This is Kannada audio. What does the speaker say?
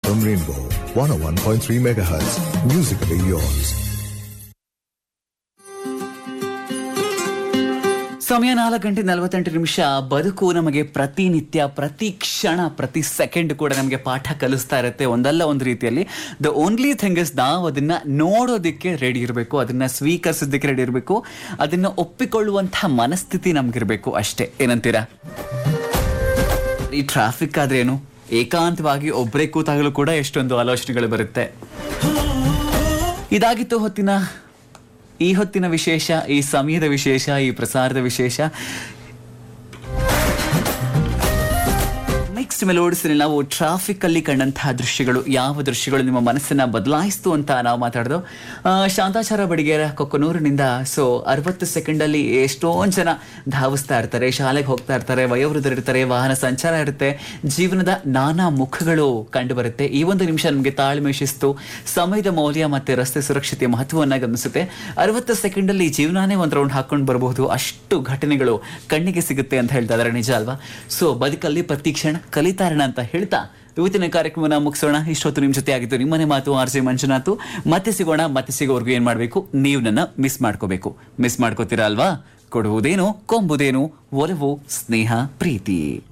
FM Rainbow 101.3 MHz. Musically yours. ಸಮಯ ನಾಲ್ಕು ಗಂಟೆ ನಲವತ್ತೆಂಟು ನಿಮಿಷ ಬದುಕು ನಮಗೆ ಪ್ರತಿನಿತ್ಯ ಪ್ರತಿ ಕ್ಷಣ ಪ್ರತಿ ಸೆಕೆಂಡ್ ಕೂಡ ನಮಗೆ ಪಾಠ ಕಲಿಸ್ತಾ ಇರುತ್ತೆ ಒಂದಲ್ಲ ಒಂದು ರೀತಿಯಲ್ಲಿ ದ ಓನ್ಲಿ ಥಿಂಗ್ ಇಸ್ ನಾವು ಅದನ್ನ ನೋಡೋದಕ್ಕೆ ರೆಡಿ ಇರಬೇಕು ಅದನ್ನ ಸ್ವೀಕರಿಸೋದಕ್ಕೆ ರೆಡಿ ಇರಬೇಕು ಅದನ್ನ ಒಪ್ಪಿಕೊಳ್ಳುವಂತಹ ಮನಸ್ಥಿತಿ ನಮ್ಗಿರ್ಬೇಕು ಅಷ್ಟೇ ಏನಂತೀರಾ ಈ ಟ್ರಾಫಿಕ್ ಆದ್ರೇನು ಏಕಾಂತವಾಗಿ ಒಬ್ಬರೇ ಕೂತಾಗಲೂ ಕೂಡ ಎಷ್ಟೊಂದು ಆಲೋಚನೆಗಳು ಬರುತ್ತೆ ಇದಾಗಿತ್ತು ಹೊತ್ತಿನ ಈ ಹೊತ್ತಿನ ವಿಶೇಷ ಈ ಸಮಯದ ವಿಶೇಷ ಈ ಪ್ರಸಾರದ ವಿಶೇಷ ಮಿಕ್ಸ್ಡ್ ಮೆಲೋಡ್ಸ್ ನಾವು ಟ್ರಾಫಿಕ್ ಅಲ್ಲಿ ಕಂಡಂತಹ ದೃಶ್ಯಗಳು ಯಾವ ದೃಶ್ಯಗಳು ನಿಮ್ಮ ಮನಸ್ಸನ್ನ ಬದಲಾಯಿಸ್ತು ಅಂತ ನಾವು ಮಾತಾಡೋದು ಆ, ಶಾಂತಾಚಾರ ಬಡಿಗೇರ ಕೊಕ್ಕನೂರಿನಿಂದ ಸೊ ಅರವತ್ತು ಸೆಕೆಂಡ್ ಅಲ್ಲಿ ಎಷ್ಟೊಂದು ಜನ ಧಾವಿಸ್ತಾ ಇರ್ತಾರೆ ಶಾಲೆಗೆ ಹೋಗ್ತಾ ಇರ್ತಾರೆ ವಯೋವೃದ್ಧರು ಇರ್ತಾರೆ ವಾಹನ ಸಂಚಾರ ಇರುತ್ತೆ ಜೀವನದ ನಾನಾ ಮುಖಗಳು ಕಂಡು ಬರುತ್ತೆ ಈ ಒಂದು ನಿಮಿಷ ನಮಗೆ ತಾಳ್ಮೆ ಶಿಸ್ತು ಸಮಯದ ಮೌಲ್ಯ ಮತ್ತೆ ರಸ್ತೆ ಸುರಕ್ಷತೆಯ ಮಹತ್ವವನ್ನ ಗಮನಿಸುತ್ತೆ ಅರವತ್ತು ಸೆಕೆಂಡ್ ಅಲ್ಲಿ ಜೀವನಾನೇ ಒಂದು ರೌಂಡ್ ಹಾಕೊಂಡು ಬರಬಹುದು ಅಷ್ಟು ಘಟನೆಗಳು ಕಣ್ಣಿಗೆ ಸಿಗುತ್ತೆ ಅಂತ ಹೇಳ್ತಾ ಇದಾರೆ ನಿಜ ಅಲ್ವಾ ಸೊ ಬದುಕಲ್ಲಿ ಪ್ರತಿ ಕ್ಷಣ ಕಲಿತಾರಣ ಅಂತ ಹೇಳ್ತಾ ಇವತ್ತಿನ ಕಾರ್ಯಕ್ರಮನ ಮುಗಿಸೋಣ ಇಷ್ಟೊತ್ತು ನಿಮ್ ಜೊತೆ ಆಗಿತ್ತು ನಿಮ್ಮನೆ ಮಾತು ಆರ್ ಜೆ ಮಂಜುನಾಥ್ ಮತ್ತೆ ಸಿಗೋಣ ಮತ್ತೆ ಸಿಗೋವರೆಗೂ ಏನ್ ಮಾಡ್ಬೇಕು ನೀವು ನನ್ನ ಮಿಸ್ ಮಾಡ್ಕೋಬೇಕು ಮಿಸ್ ಮಾಡ್ಕೋತೀರಾ ಅಲ್ವಾ ಕೊಡುವುದೇನು ಕೊಂಬುದೇನು ಒಲವು ಸ್ನೇಹ ಪ್ರೀತಿ